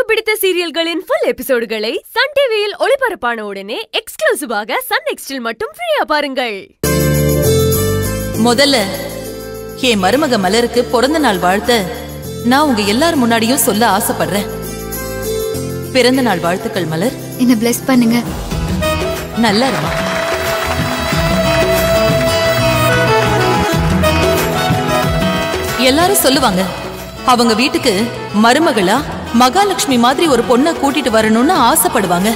பிடித்த சீரியல்களின் full எபிசோடுகளை Sun டிவியில் ஒளிபரப்பான உடனே எக்ஸ்க்ளூசிவாக சன் நெக்ஸ்டில் மட்டும் ஃப்ரீயா பாருங்கள் முதல்ல என் மருமக மலருக்கு பிறந்த நாள் வாழ்த்த நான் உங்க எல்லார் முன்னாடியும் சொல்ல ஆசைப்படுறேன் பிறந்த நாள் வாழ்த்துக்கள் மலர் என்ன பிளஸ் பண்ணுங்க நல்லா இருமா எல்லாரும் சொல்லுவாங்க அவங்க வீட்டுக்கு மருமகளா மகாலட்சுமி மாதிரி ஒரு பொண்ணை கூட்டிட்டு வரணும்னு ஆசைப்படுவாங்க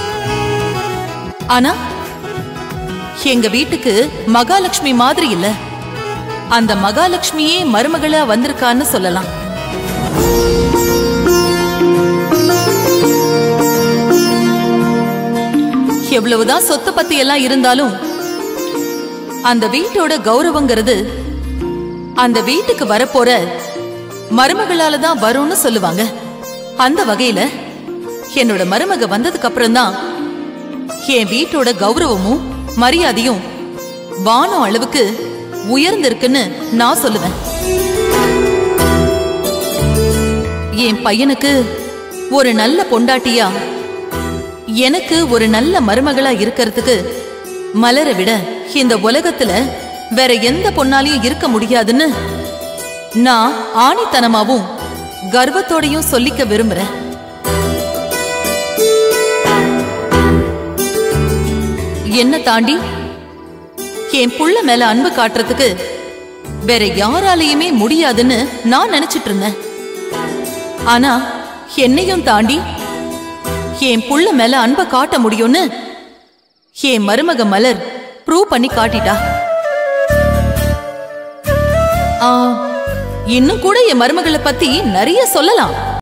ஆனா எங்க வீட்டுக்கு மகாலட்சுமி மாதிரி இல்ல அந்த மகாலட்சுமியே மருமகளா வந்திருக்கான்னு சொல்லலாம் எவ்வளவுதான் சொத்து பத்தி எல்லாம் இருந்தாலும் அந்த வீட்டோட கௌரவங்கிறது அந்த வீட்டுக்கு வரப்போற மருமகளால தான் வரும்னு சொல்லுவாங்க அந்த வகையில என்னோட மருமக வந்ததுக்கு அப்புறம் தான் என் வீட்டோட கௌரவமும் மரியாதையும் வானம் அளவுக்கு உயர்ந்திருக்குன்னு நான் சொல்லுவேன் என் பையனுக்கு ஒரு நல்ல பொண்டாட்டியா எனக்கு ஒரு நல்ல மருமகளா இருக்கிறதுக்கு மலரை விட இந்த உலகத்துல வேற எந்த பொண்ணாலையும் இருக்க முடியாதுன்னு நான் ஆணித்தனமாவும் கர்வத்தோடையும் சொல்லிக்க விரும்புறேன் என்ன தாண்டி என் புள்ள மேல அன்பு காட்டுறதுக்கு வேற யாராலையுமே முடியாதுன்னு நான் நினைச்சிட்டு இருந்தேன் ஆனா என்னையும் தாண்டி என் புள்ள மேல அன்பை காட்ட முடியும்னு என் மருமக மலர் ப்ரூவ் பண்ணி காட்டிட்டா ஆ, இன்னும் கூட என் மருமகளை பத்தி நிறைய சொல்லலாம்